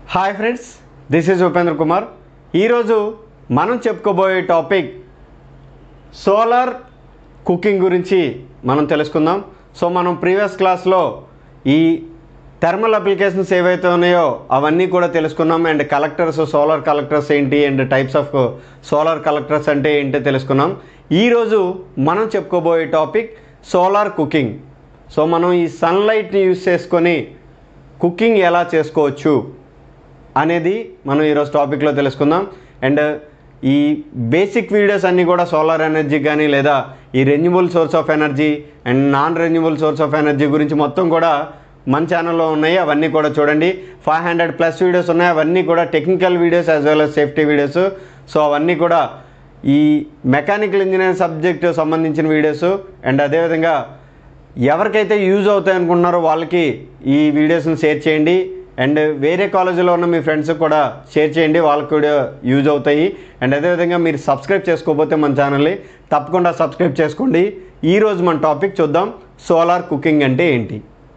hi friends this is Upendra Kumar ఈరోజు మనం చెప్పుకోబోయే టాపిక్ సోలార్ కుకింగ్ గురించి మనం తెలుసుకుందాం సో మనం ప్రీవియస్ క్లాస్లో ఈ థర్మల్ అప్లికేషన్స్ ఏవైతే ఉన్నాయో అవన్నీ కూడా తెలుసుకున్నాం అండ్ కలెక్టర్స్ సోలార్ కలెక్టర్స్ ఏంటి and types of solar collectors అంటే ఏంటో తెలుసుకున్నాం ఈరోజు మనం చెప్పుకోబోయే టాపిక్ సోలార్ కుకింగ్ సో మనం ఈ సన్లైట్ని యూస్ చేసుకొని కుకింగ్ ఎలా చేసుకోవచ్చు అనేది మనం ఈరోజు టాపిక్లో తెలుసుకుందాం అండ్ ఈ బేసిక్ వీడియోస్ అన్నీ కూడా సోలార్ ఎనర్జీ కానీ లేదా ఈ renewable source of energy and non renewable source of energy గురించి మొత్తం కూడా మన ఛానల్లో ఉన్నాయి అవన్నీ కూడా చూడండి ఫైవ్ హండ్రెడ్ ప్లస్ వీడియోస్ ఉన్నాయి అవన్నీ కూడా technical videos as well as safety videos so అవన్నీ కూడా ఈ మెకానికల్ ఇంజనీరింగ్ సబ్జెక్ట్ సంబంధించిన వీడియోస్ అండ్ అదేవిధంగా ఎవరికైతే యూజ్ అవుతాయి అనుకుంటున్నారో వాళ్ళకి ఈ వీడియోస్ని షేర్ చేయండి అండ్ వేరే కాలేజీలో ఉన్న మీ ఫ్రెండ్స్ కూడా షేర్ చేయండి వాళ్ళకి కూడా యూజ్ అవుతాయి అండ్ అదేవిధంగా మీరు సబ్స్క్రైబ్ చేసుకోకపోతే మన ఛానల్ని తప్పకుండా సబ్స్క్రైబ్ చేసుకోండి ఈరోజు మన టాపిక్ చూద్దాం సోలార్ కుకింగ్ అంటే ఏంటి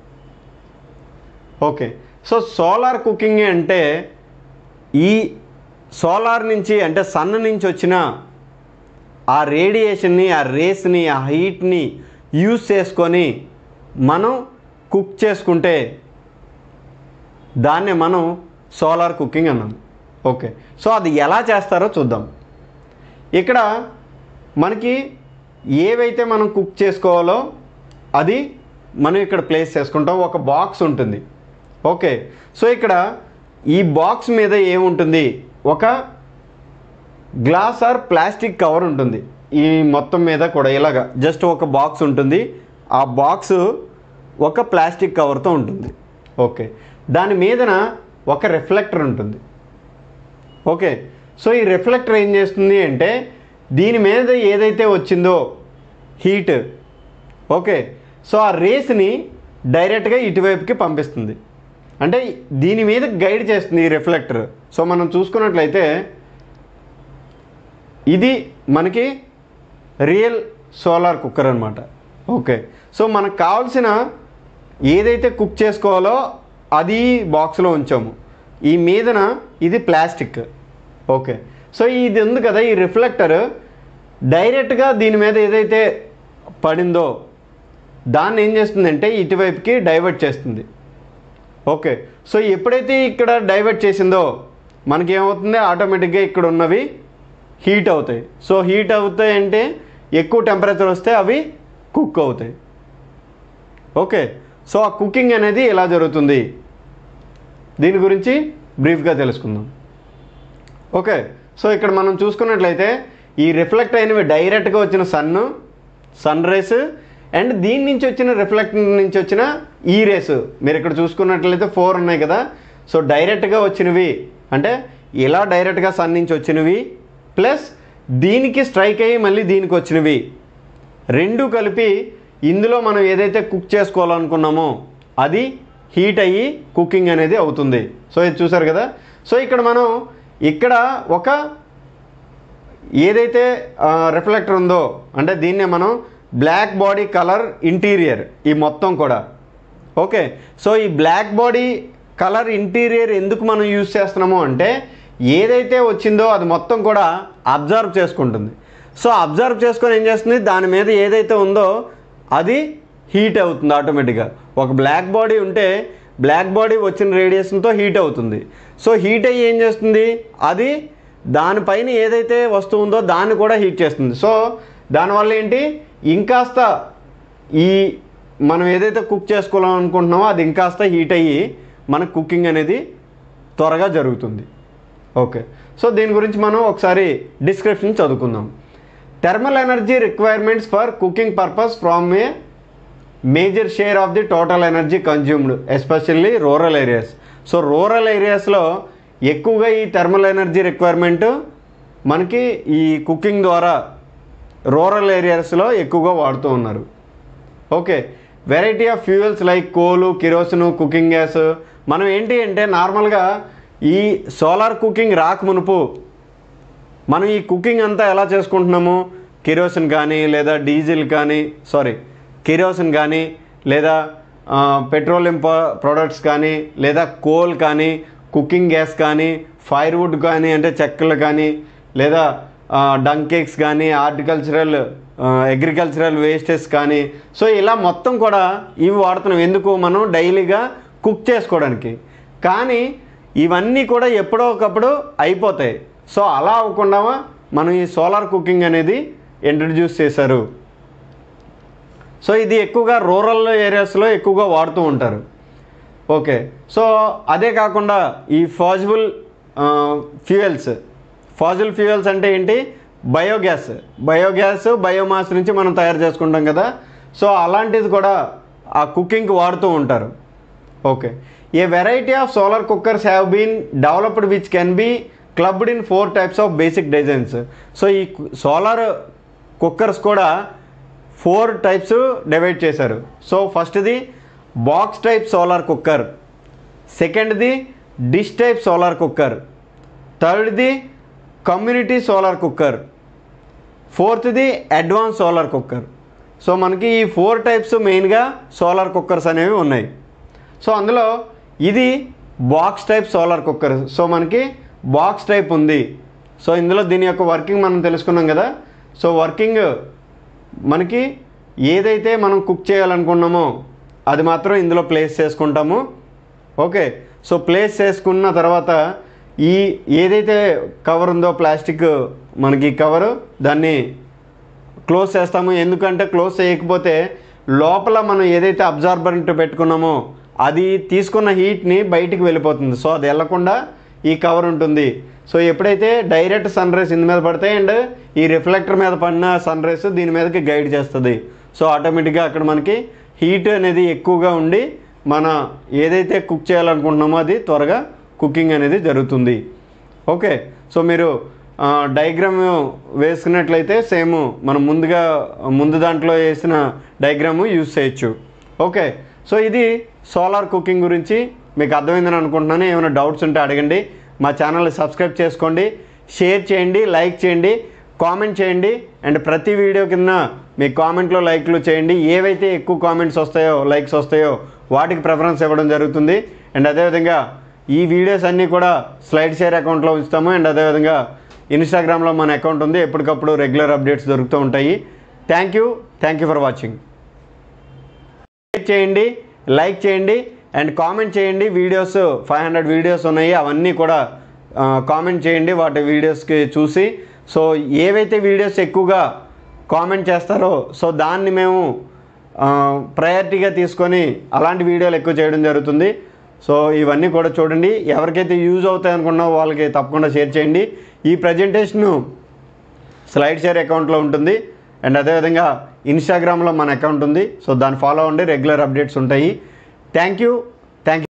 ఓకే సో సోలార్ కుకింగ్ అంటే ఈ సోలార్ నుంచి అంటే సన్ నుంచి వచ్చిన ఆ రేడియేషన్ని ఆ రేస్ని ఆ హీట్ని యూస్ చేసుకొని మనం కుక్ చేసుకుంటే దాన్నే మనం సోలార్ కుకింగ్ అన్నాం ఓకే సో అది ఎలా చేస్తారో చూద్దాం ఇక్కడ మనకి ఏవైతే మనం కుక్ చేసుకోవాలో అది మనం ఇక్కడ ప్లేస్ చేసుకుంటాం ఒక బాక్స్ ఉంటుంది ఓకే సో ఇక్కడ ఈ బాక్స్ మీద ఏముంటుంది ఒక గ్లాస్ ఆర్ ప్లాస్టిక్ కవర్ ఉంటుంది ఈ మొత్తం మీద కూడా ఇలాగ జస్ట్ ఒక బాక్స్ ఉంటుంది ఆ బాక్స్ ఒక ప్లాస్టిక్ కవర్తో ఉంటుంది ఓకే దాని మీదన ఒక రిఫ్లెక్టర్ ఉంటుంది ఓకే సో ఈ రిఫ్లెక్టర్ ఏం చేస్తుంది అంటే దీని మీద ఏదైతే వచ్చిందో హీట్ ఓకే సో ఆ రేస్ని డైరెక్ట్గా ఇటువైపుకి పంపిస్తుంది అంటే దీని మీద గైడ్ చేస్తుంది ఈ రిఫ్లెక్టర్ సో మనం చూసుకున్నట్లయితే ఇది మనకి రియల్ సోలార్ కుక్కర్ అనమాట ఓకే సో మనకు కావాల్సిన ఏదైతే కుక్ చేసుకోవాలో అది బాక్స్లో ఉంచాము ఈ మీదన ఇది ప్లాస్టిక్ ఓకే సో ఇది ఉంది కదా ఈ రిఫ్లెక్టర్ డైరెక్ట్గా దీని మీద ఏదైతే పడిందో దాన్ని ఏం చేస్తుందంటే ఇటువైపుకి డైవర్ట్ చేస్తుంది ఓకే సో ఎప్పుడైతే ఇక్కడ డైవర్ట్ చేసిందో మనకి ఏమవుతుంది ఆటోమేటిక్గా ఇక్కడ ఉన్నవి హీట్ అవుతాయి సో హీట్ అవుతాయి అంటే ఎక్కువ టెంపరేచర్ వస్తే అవి కుక్ అవుతాయి ఓకే సో ఆ కుకింగ్ అనేది ఎలా జరుగుతుంది దీని గురించి బ్రీఫ్గా తెలుసుకుందాం ఓకే సో ఇక్కడ మనం చూసుకున్నట్లయితే ఈ రిఫ్లెక్ట్ అయినవి డైరెక్ట్గా వచ్చిన సన్ సన్ రేస్ అండ్ దీని నుంచి వచ్చిన రిఫ్లెక్ట్ నుంచి వచ్చిన ఈ రేస్ మీరు ఇక్కడ చూసుకున్నట్లయితే ఫోర్ ఉన్నాయి కదా సో డైరెక్ట్గా వచ్చినవి అంటే ఇలా డైరెక్ట్గా సన్ నుంచి వచ్చినవి ప్లస్ దీనికి స్ట్రైక్ అయ్యి మళ్ళీ దీనికి వచ్చినవి రెండు కలిపి ఇందులో మనం ఏదైతే కుక్ చేసుకోవాలనుకున్నామో అది హీట్ అయ్యి కుకింగ్ అనేది అవుతుంది సో ఇది చూసారు కదా సో ఇక్కడ మనం ఇక్కడ ఒక ఏదైతే రిఫ్లెక్టర్ ఉందో అంటే దీన్నే మనం బ్లాక్ బాడీ కలర్ ఇంటీరియర్ ఈ మొత్తం కూడా ఓకే సో ఈ బ్లాక్ బాడీ కలర్ ఇంటీరియర్ ఎందుకు మనం యూజ్ చేస్తున్నాము అంటే ఏదైతే వచ్చిందో అది మొత్తం కూడా అబ్జర్వ్ చేసుకుంటుంది సో అబ్జర్వ్ చేసుకొని ఏం చేస్తుంది దాని మీద ఏదైతే ఉందో అది హీట్ అవుతుంది ఆటోమేటిక్గా ఒక బ్లాక్ బాడీ ఉంటే బ్లాక్ బాడీ వచ్చిన రేడియేషన్తో హీట్ అవుతుంది సో హీట్ అయ్యి ఏం చేస్తుంది అది దానిపైన ఏదైతే వస్తువు ఉందో దాన్ని కూడా హీట్ చేస్తుంది సో దానివల్ల ఏంటి ఇంకాస్త ఈ మనం ఏదైతే కుక్ చేసుకోవాలనుకుంటున్నామో అది ఇంకాస్త హీట్ అయ్యి మన కుకింగ్ అనేది త్వరగా జరుగుతుంది ఓకే సో దీని గురించి మనం ఒకసారి డిస్క్రిప్షన్ చదువుకుందాం thermal energy requirements for cooking purpose from a major share of the total energy consumed especially rural areas so rural ఏరియాస్లో ఎక్కువగా ఈ థర్మల్ ఎనర్జీ రిక్వైర్మెంట్ మనకి ఈ కుకింగ్ ద్వారా రూరల్ ఏరియాస్లో ఎక్కువగా వాడుతూ ఉన్నారు okay variety of fuels like coal kerosene cooking gas మనం ఏంటి అంటే నార్మల్గా ఈ సోలార్ కుకింగ్ రాక మునుపు మనం ఈ కుకింగ్ అంతా ఎలా చేసుకుంటున్నాము కిరోసిన్ కానీ లేదా డీజిల్ కానీ సారీ కిరోసిన్ కానీ లేదా పెట్రోలియం ప్రొడక్ట్స్ కానీ లేదా కోల్ కానీ కుకింగ్ గ్యాస్ కానీ ఫైర్వుడ్ కానీ అంటే చెక్కలు కానీ లేదా డంగ్ కేక్స్ కానీ హార్టికల్చరల్ అగ్రికల్చరల్ వేస్టెస్ కానీ సో ఇలా మొత్తం కూడా ఇవి వాడుతున్నాం ఎందుకు మనం డైలీగా కుక్ చేసుకోవడానికి కానీ ఇవన్నీ కూడా ఎప్పుడో ఒకప్పుడు అయిపోతాయి సో అలా అవ్వకుండా మనం ఈ సోలార్ కుకింగ్ అనేది ఇంట్రడ్యూస్ చేశారు సో ఇది ఎక్కువగా రూరల్ ఏరియాస్లో ఎక్కువగా వాడుతూ ఉంటారు ఓకే సో అదే కాకుండా ఈ ఫాజిబుల్ ఫ్యూయల్స్ ఫాజిల్ ఫ్యూయల్స్ అంటే ఏంటి బయోగ్యాస్ బయోగ్యాస్ బయోమాస్ నుంచి మనం తయారు చేసుకుంటాం కదా సో అలాంటిది కూడా ఆ కుకింగ్కి వాడుతూ ఉంటారు okay a variety of solar cookers have been developed which can be clubbed in four types of basic designs so ఈ సోలార్ కుక్కర్స్ కూడా ఫోర్ టైప్స్ డివైడ్ చేశారు సో ఫస్ట్ది బాక్స్ టైప్ సోలార్ కుక్కర్ సెకండ్ది డిష్ టైప్ సోలార్ కుక్కర్ థర్డ్ది community solar cooker ఫోర్త్ది advance solar cooker so మనకి ఈ four types మెయిన్గా సోలార్ కుక్కర్స్ అనేవి ఉన్నాయి సో అందులో ఇది box type solar cooker so మనకి బాక్స్ టైప్ ఉంది సో ఇందులో దీని యొక్క వర్కింగ్ మనం తెలుసుకున్నాం కదా సో వర్కింగ్ మనకి ఏదైతే మనం కుక్ చేయాలనుకున్నామో అది మాత్రం ఇందులో ప్లేస్ చేసుకుంటాము ఓకే సో ప్లేస్ చేసుకున్న తర్వాత ఈ ఏదైతే కవర్ ఉందో ప్లాస్టిక్ మనకి కవరు దాన్ని క్లోజ్ చేస్తాము ఎందుకంటే క్లోజ్ చేయకపోతే లోపల మనం ఏదైతే అబ్జార్బెంట్ పెట్టుకున్నామో అది తీసుకున్న హీట్ని బయటికి వెళ్ళిపోతుంది సో అది వెళ్లకుండా ఈ కవర్ ఉంటుంది సో ఎప్పుడైతే డైరెక్ట్ సన్ రైస్ ఇందు మీద పడతాయి అండ్ ఈ రిఫ్లెక్టర్ మీద పడిన సన్ రైస్ దీని మీదకి గైడ్ చేస్తుంది సో ఆటోమేటిక్గా అక్కడ మనకి హీట్ అనేది ఎక్కువగా ఉండి మన ఏదైతే కుక్ చేయాలనుకుంటున్నామో అది త్వరగా కుకింగ్ అనేది జరుగుతుంది ఓకే సో మీరు డయాగ్రామ్ వేసుకున్నట్లయితే సేమ్ మనం ముందుగా ముందు దాంట్లో వేసిన డయాగ్రాము యూజ్ చేయొచ్చు ఓకే సో ఇది సోలార్ కుకింగ్ గురించి మీకు అర్థమైందని అనుకుంటున్నాను ఏమైనా డౌట్స్ ఉంటే అడగండి మా ఛానల్ని సబ్స్క్రైబ్ చేసుకోండి షేర్ చేయండి లైక్ చేయండి కామెంట్ చేయండి అండ్ ప్రతి వీడియో కింద మీ కామెంట్లో లైక్లు చేయండి ఏవైతే ఎక్కువ కామెంట్స్ వస్తాయో లైక్స్ వస్తాయో వాటికి ప్రిఫరెన్స్ ఇవ్వడం జరుగుతుంది అండ్ అదేవిధంగా ఈ వీడియోస్ అన్నీ కూడా స్లైడ్ షేర్ అకౌంట్లో ఉంచుతాము అండ్ అదేవిధంగా ఇన్స్టాగ్రామ్లో మన అకౌంట్ ఉంది ఎప్పటికప్పుడు రెగ్యులర్ అప్డేట్స్ దొరుకుతూ ఉంటాయి thank you thank you for watching share చేయండి లైక్ చేయండి అండ్ కామెంట్ చేయండి వీడియోస్ ఫైవ్ హండ్రెడ్ వీడియోస్ ఉన్నాయి అవన్నీ కూడా కామెంట్ చేయండి వాటి వీడియోస్కి చూసి సో ఏవైతే వీడియోస్ ఎక్కువగా కామెంట్ చేస్తారో సో దాన్ని మేము ప్రయారిటీగా తీసుకొని అలాంటి వీడియోలు ఎక్కువ చేయడం జరుగుతుంది సో ఇవన్నీ కూడా చూడండి ఎవరికైతే యూజ్ అవుతాయి అనుకున్నావో వాళ్ళకి తప్పకుండా షేర్ చేయండి ఈ ప్రజెంటేషను స్లైడ్ షేర్ అకౌంట్లో ఉంటుంది అండ్ అదేవిధంగా ఇన్స్టాగ్రామ్లో మన అకౌంట్ ఉంది సో దాన్ని ఫాలో అవ్వండి రెగ్యులర్ అప్డేట్స్ ఉంటాయి థ్యాంక్ యూ థ్యాంక్ యూ